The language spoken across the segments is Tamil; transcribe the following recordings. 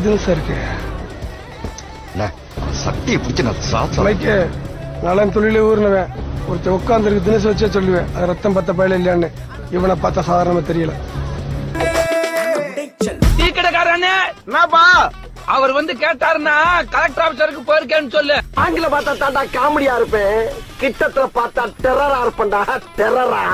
தினசா இருக்கு இல்ல சக்தியை பிடிச்சு நான் சாச்சா மைக்கு நாளாம் தொழில ஊர்னவன் ஒருத்தன் உட்காந்துருக்கு தினசு வச்சே சொல்லுவேன் அது ரத்தம் பத்த பயல இல்லையான்னு இவனை பார்த்தா சாதாரணமா தெரியல டீ கடைக்காரண்ணே என்னப்பா அவர் வந்து கேட்டாருன்னா கலெக்டர் ஆபீசருக்கு போயிருக்கேன்னு சொல்லு ஆங்கில பார்த்தா தாண்டா காமெடியா இருப்பேன் கிட்டத்துல பார்த்தா டெரரா இருப்பேன்டா டெரரா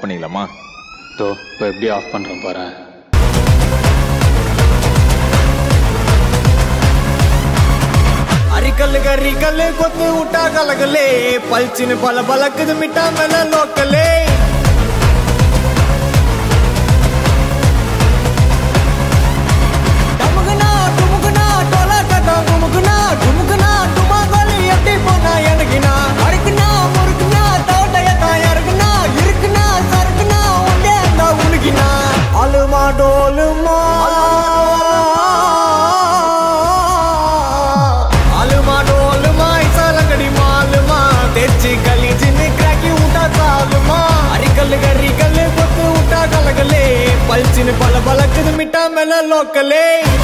பண்ணிக்கலாமா தோ இப்போ எப்படி ஆஃப் பண்றேன் பாரு அரிக்கல்லு கரிக்கல்லு கொத்து விட்டா கலகலே பல்ச்சின்னு பல பலக்குது மிட்டா மேல லோக்கலே டமுகுனா, டுமுகுனா, டொல கட்டா குமுகுனா, டுமுகுனா, டுமாங்கோலி எப்படி போனா எனக்குனா? அறுக்குனா, முறுக்குனா, தோட்டையத்தா யாருக்குனா? இருக்குனா, சறுக்குனா, உண்டே அந்த உனக்கினா? அலுமா டோலுமா அலுமா டோலுமா இசாலங்கடி மாலுமா தெச்சு கலிஜின்னு கிராக்கி விட்டா சாலுமா அரிக்கல்லு கரிக்கல்லு கொத்து விட்டா கலகலே பல்ச்சின்னு பல பலக்குது மிட்டா மேல லோக்கலே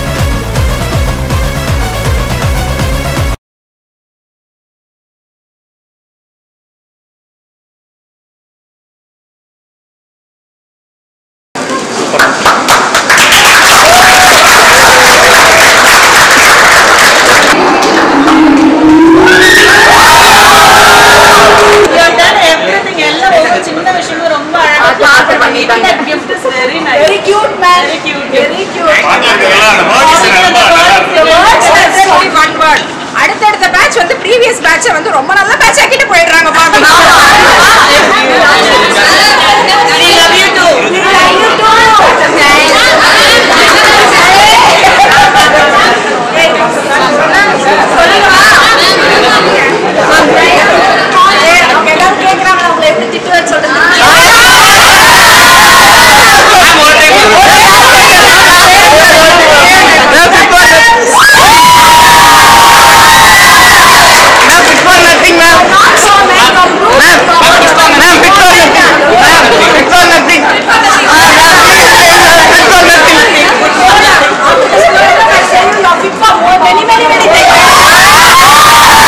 everything எல்லாம் ஒவ்வொரு சின்ன விஷயமும் ரொம்ப அழகா plan பண்ணிருக்காங்க. gift is very nice. Very cute man. Very cute. Very cute. The words are only one word. அடுத்தடுத்த பேட்ச் வந்து ப்ரீவியஸ் பேட்ச வந்து ரொம்ப நல்ல பேட்ச் ஆக்கிட்டு போயிடுறாங்க பாருங்க We love you too. We love you too. எல்லாரும் கேக்குறாங்க உங்களை எப்படி திட்டுவேன்னு சொல்லுங்க Many, many, many things.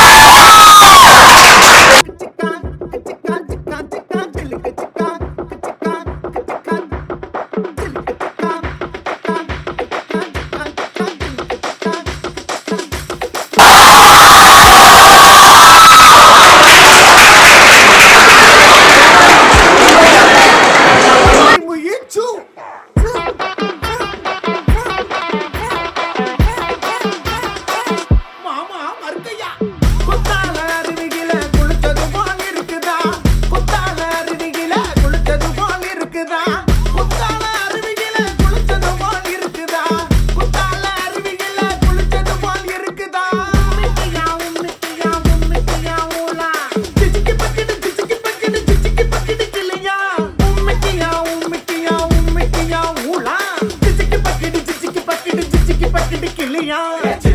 மாமா மறுக்கையா குத்தால அருவிகில குளிச்சது போல் இருக்குதா குத்தால அருவிகில குளிச்சது போல் இருக்குதா குத்தால அருவிகில குளிச்சது போல் இருக்குதா குத்தால அருவிகில குளிச்சது போல் இருக்குதா உம்மிட்டியா உம்மிட்டியா உம்மிட்டியா ஊலா சிச்சிக்கி பக்கிடு சிச்சிக்கி பக்கிடு சிச்சிக்கி பக்கிடு கிளியா உம்மிட்டியா உம்மிட்டியா உம்மிட்டியா ஊலா சிச்சிக்கி பக்கிடு சிச்சிக்கி பக்கிடு சிச்சிக்கி பக்கிடு கிளியா